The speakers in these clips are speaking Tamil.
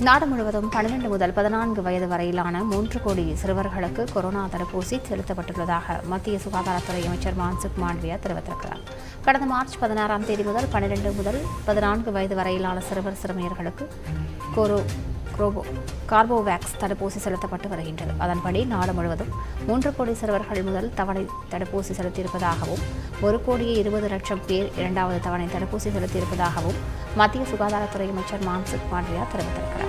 நாடு முழுவதும் பன்னிரண்டு முதல் பதினான்கு வயது வரையிலான மூன்று கோடி சிறுவர்களுக்கு கொரோனா தடுப்பூசி செலுத்தப்பட்டுள்ளதாக மத்திய சுகாதாரத்துறை அமைச்சர் மான்சுக் மாண்டவியா தெரிவித்திருக்கிறார் கடந்த மார்ச் பதினாறாம் தேதி முதல் பன்னிரண்டு முதல் பதினான்கு வயது வரையிலான சிறுவர் சிறுமியர்களுக்கு கோரோ குரோபோ கார்போவேக்ஸ் தடுப்பூசி செலுத்தப்பட்டு வருகின்றது அதன்படி நாடு முழுவதும் மூன்று கோடி சிறுவர்கள் முதல் தவணை தடுப்பூசி செலுத்தியிருப்பதாகவும் ஒரு கோடியே இருபது லட்சம் பேர் இரண்டாவது தவணை தடுப்பூசி செலுத்தியிருப்பதாகவும் மத்திய சுகாதாரத்துறை அமைச்சர் மான்சுக் மாண்டவியா தெரிவித்திருக்கிறார்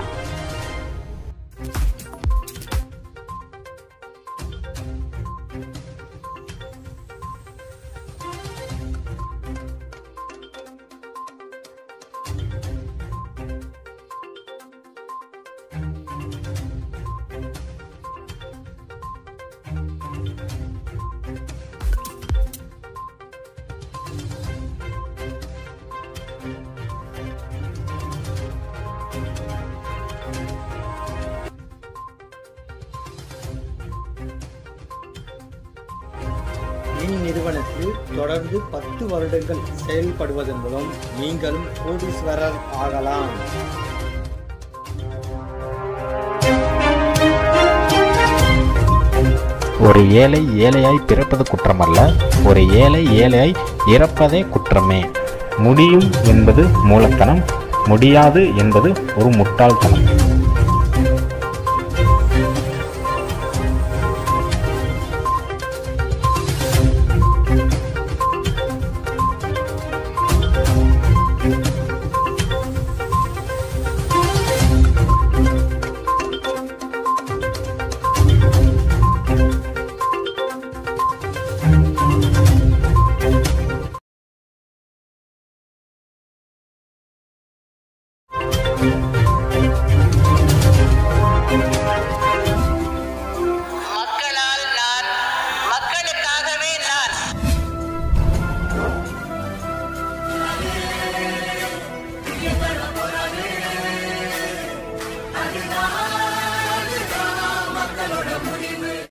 இந்நிறுவனத்தில் தொடர்ந்து பத்து வருடங்கள் செயல்படுவதன் மூலம் நீங்களும் கோடீஸ்வரர் ஆகலாம் ஒரு ஏழை ஏழையாய் பிறப்பது குற்றமல்ல ஒரு ஏழை ஏழையாய் இறப்பதே குற்றமே முடியும் என்பது மூலத்தனம் முடியாது என்பது ஒரு முட்டாள்தனம்